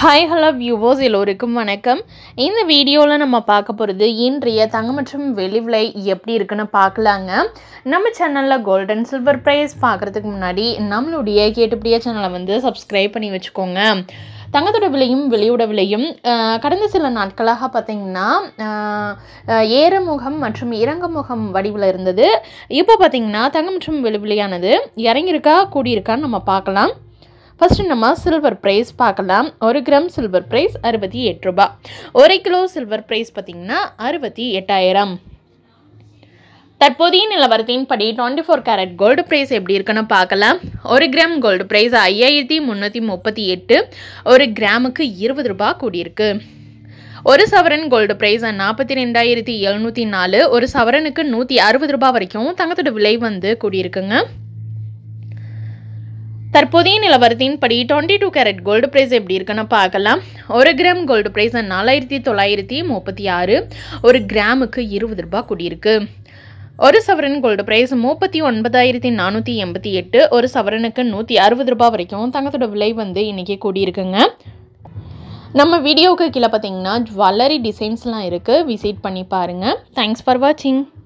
hi hello viewers எல்லோருக்கும் வணக்கம் இந்த வீடியோவில் நம்ம பார்க்க போகிறது இன்றைய தங்கம் மற்றும் வெள்ளி விலை எப்படி இருக்குன்னு பார்க்கலாங்க நம்ம சேனலில் கோல்டன் சில்வர் ப்ரைஸ் பார்க்குறதுக்கு முன்னாடி நம்மளுடைய கேட்டுப்படியா சேனலை வந்து சப்ஸ்கிரைப் பண்ணி வச்சுக்கோங்க தங்கத்தோட விலையும் வெளியோட விலையும் அஹ், கடந்த சில நாட்களாக பார்த்தீங்கன்னா அஹ், அஹ், ஏறுமுகம் மற்றும் இறங்குமுகம் வடிவில் இருந்தது இப்போ பார்த்தீங்கன்னா தங்கம் மற்றும் வெளி விலையானது இறங்கியிருக்கா கூடியிருக்கான்னு நம்ம பார்க்கலாம் ஃபஸ்ட்டு நம்ம சில்வர் ப்ரைஸ் பார்க்கலாம் ஒரு கிராம் சில்வர் ப்ரைஸ் அறுபத்தி எட்டு ரூபாய் ஒரு கிலோ சில்வர் ப்ரைஸ் பார்த்திங்கன்னா அறுபத்தி எட்டாயிரம் தற்போதைய நிலவரத்தின் படி twenty four carat gold price எப்படி இருக்குன்னு பார்க்கலாம் ஒரு கிராம் கோல்டு ப்ரைஸ் ஐயாயிரத்தி முந்நூற்றி முப்பத்தி எட்டு ஒரு கிராமுக்கு இருபது ரூபாய் கூடியிருக்கு ஒரு சவரன் கோல்டு ப்ரைஸ் நாற்பத்தி ரெண்டாயிரத்தி எழுநூற்றி நாலு ஒரு சவரனுக்கு நூற்றி அறுபது ரூபாய் வரைக்கும் தங்கத்தோட விலை வந்து கூடியிருக்குங்க தற்போதைய நிலவரத்தின் படி twenty two carat gold price எப்படி இருக்குன்னு பார்க்கலாம் ஒரு கிராம் கோல்டு ப்ரைஸ் நாலாயிரத்தி தொள்ளாயிரத்தி முப்பத்தி ஆறு ஒரு கிராமுக்கு இருபது ரூபாய் கூடியிருக்கு ஒரு சவரன் கோல்டு ப்ரைஸ் முப்பத்தி ஒன்பதாயிரத்தி நானூற்றி எண்பத்தி எட்டு ஒரு சவரனுக்கு நூற்றி அறுபது ரூபாய் வரைக்கும் தங்கத்தோட விலை வந்து இன்றைக்கி கூடியிருக்குங்க நம்ம வீடியோவுக்கு கீழே பார்த்தீங்கன்னா ஜுவல்லரி டிசைன்ஸ்லாம் இருக்குது விசிட் பண்ணி பாருங்கள் தேங்க்ஸ் ஃபார் வாட்சிங்